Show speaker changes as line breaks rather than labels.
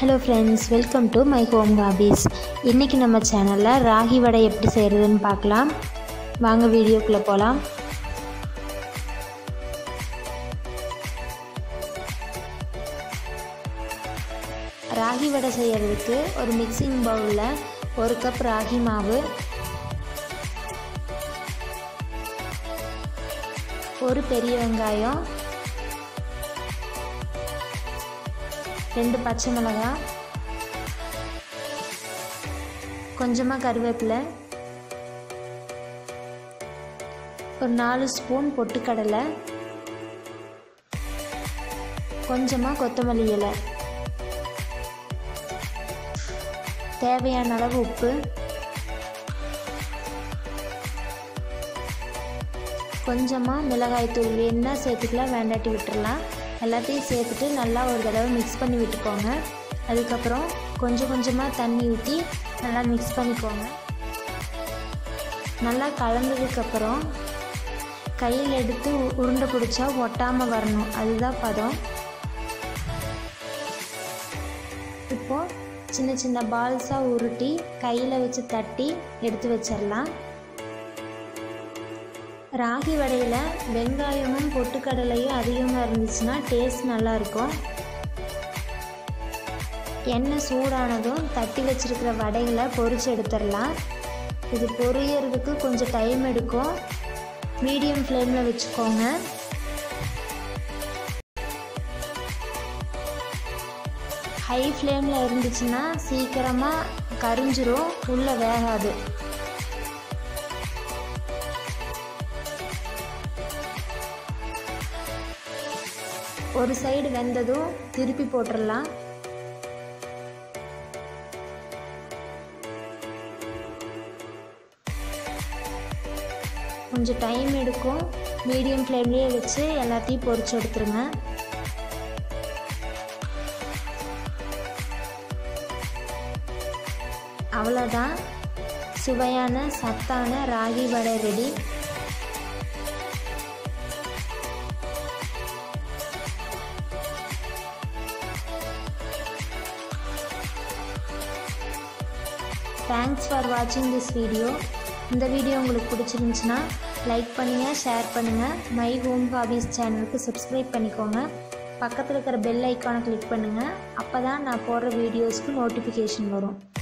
hello friends welcome to my home hobbies இன்றைக்கி நம்ம சேனலில் ராகி வடை எப்படி செய்கிறதுன்னு பார்க்கலாம் வாங்க வீடியோக்குள்ளே போகலாம் ராகி வடை செய்கிறதுக்கு ஒரு மிக்சிங் பவுலில் ஒரு கப் ராகி மாவு ஒரு பெரிய வெங்காயம் ரெண்டு பச்சை மிளகாய் கொஞ்சமாக கருவேப்பிலை ஒரு நாலு ஸ்பூன் பொட்டுக்கடலை கொஞ்சமாக கொத்தமல்லி இலை தேவையான அளவு உப்பு கொஞ்சமாக மிளகாய்த்தூள் வேணுன்னா சேர்த்துக்கலாம் வேண்டாட்டி விட்டுறலாம் எல்லாத்தையும் சேர்த்துட்டு நல்லா ஒரு தடவை மிக்ஸ் பண்ணி விட்டுக்கோங்க அதுக்கப்புறம் கொஞ்சம் கொஞ்சமாக தண்ணி ஊற்றி நல்லா மிக்ஸ் பண்ணிக்கோங்க நல்லா கலந்ததுக்கப்புறம் கையில் எடுத்து உருண்டை பிடிச்சா ஒட்டாமல் வரணும் அதுதான் பதம் இப்போது சின்ன சின்ன பால்ஸாக உருட்டி கையில் வச்சு தட்டி எடுத்து வச்சிடலாம் ராகி வடையில் வெங்காயமும் பொட்டுக்கடலையும் அதிகமாக இருந்துச்சுன்னா டேஸ்ட் நல்லாயிருக்கும் எண்ணெய் சூடானதும் தட்டி வச்சுருக்கிற வடைகளை பொரிச்சு எடுத்துடலாம் இது பொரியறதுக்கு கொஞ்சம் டைம் எடுக்கும் மீடியம் ஃப்ளேமில் வச்சுக்கோங்க ஹை ஃப்ளேமில் இருந்துச்சுன்னா சீக்கிரமாக கரிஞ்சிரும் உள்ளே வேகாது ஒரு சைடு வெந்ததும் திருப்பி போட்டுடலாம் கொஞ்சம் டைம் எடுக்கும் மீடியம் ஃப்ளேம்லேயே வச்சு எல்லாத்தையும் பொரிச்சு எடுத்துருங்க அவ்வளோதான் சுவையான சத்தான ragi vada ready thanks for வாட்சிங் திஸ் வீடியோ இந்த வீடியோ உங்களுக்கு பிடிச்சிருந்துச்சுன்னா லைக் பண்ணுங்கள் ஷேர் பண்ணுங்கள் மை ஹோம் ஹாபீஸ் சேனலுக்கு சப்ஸ்கிரைப் பண்ணிக்கோங்க பக்கத்தில் இருக்கிற பெல் ஐக்கானை கிளிக் பண்ணுங்கள் அப்போ தான் நான் போடுற வீடியோஸ்க்கு நோட்டிஃபிகேஷன் வரும்